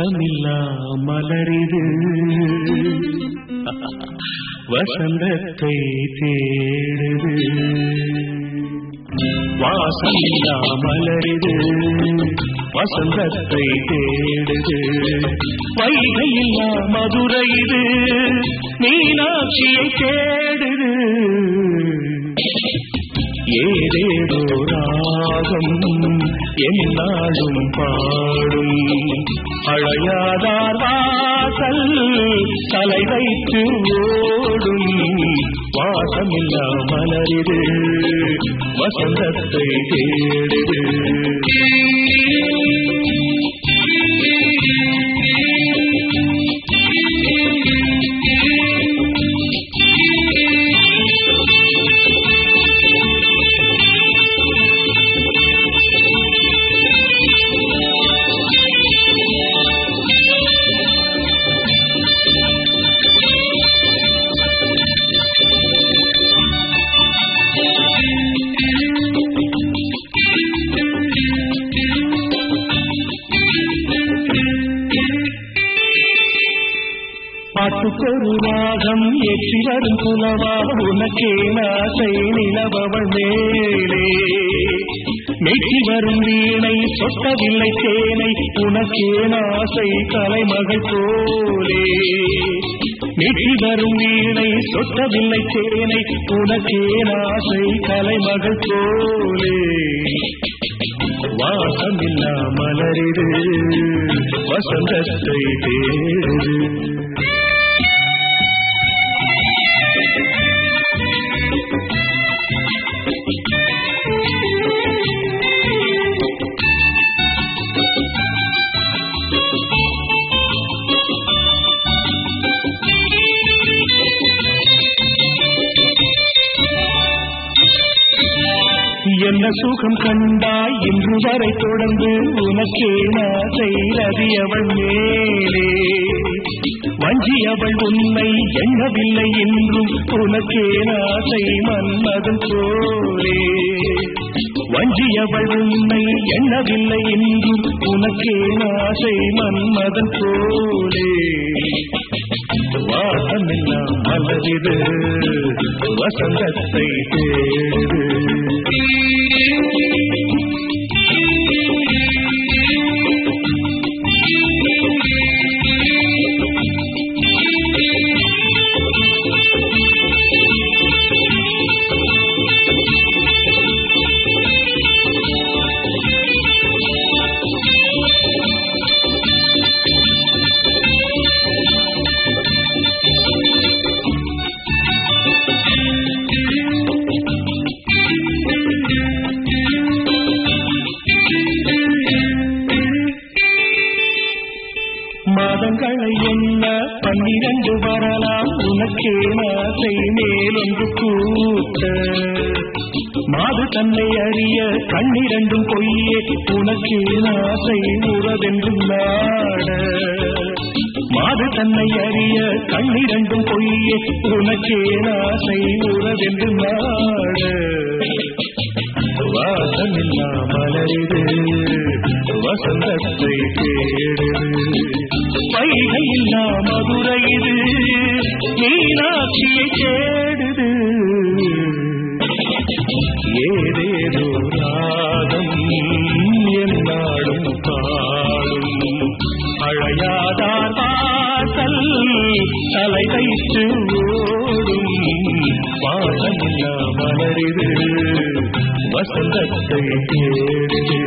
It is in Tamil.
வாசமில்லா மலரிது வசந்தத்தை தேடுது வாசமில்லா மலரிது வசந்தத்தை தேடுது வைகையில்லா மதுரை இது மீனாட்சியை தேடுது ஏதேதோ ராகம் என்னாலும் பாடும் அழையாதார் வாசல் தலை வைத்து ஓடும் வாசமில்லா மலரிது வசந்தத்தை தேடுது பாட்டுக்கொரு ராகம் ஏற்றி வரும் புலவா உனக்கே நாசை நிலவவள் மேலே மெட்டி வரும் வீணை சொட்டவில்லை தேனை உனக்கே நாசை கலைமகள் போலே மெட்டி வரும் வீணை சொட்டவில்லை தேனை உனக்கே நாசை கலைமகள் போலே வாசமில்லா மலரிது வசந்தத்தை தேடுது என்ன சுகம் கண்டாய் இன்று வரை தொடர்ந்து உனக்கே நாசை ரதியவள் மேலே வஞ்சியவள் உன்னை எண்ணவில்லை என்றும் உனக்கே நாசை மன்மதன் போலே வஞ்சியவள் உன்னை எண்ணவில்லை என்றும் உனக்கே நாசை மன்மதன் போலே வாசமெல்லாம் மலரிது வசந்தத்தை தேடுது மாதங்களை என்ன பன்னிரண்டு வரலாம் உனக்கே ஆசை மேலொன்று கூட்ட மாது தன்னை அறிய கண்ணிரண்டும் பொய்யே உனக்கே ஆசை உறவென்றும் நாட மாது தன்னை அறிய கண்ணிரண்டும் பொய்யே உனக்கே ஆசை உறவென்று நாட வாசமில்லா மலரிது வசந்தத்தை தேடுது வைகையில்லா மதுரை இது மீனாட்சியை தேடுது ஏதேதோ ராகம் என்னாடும் பாடும் அழையாதார் வாசல் தலை வைத்து ஓடும் வாசமில்லா மலரிது வசந்தத்தை தேடுது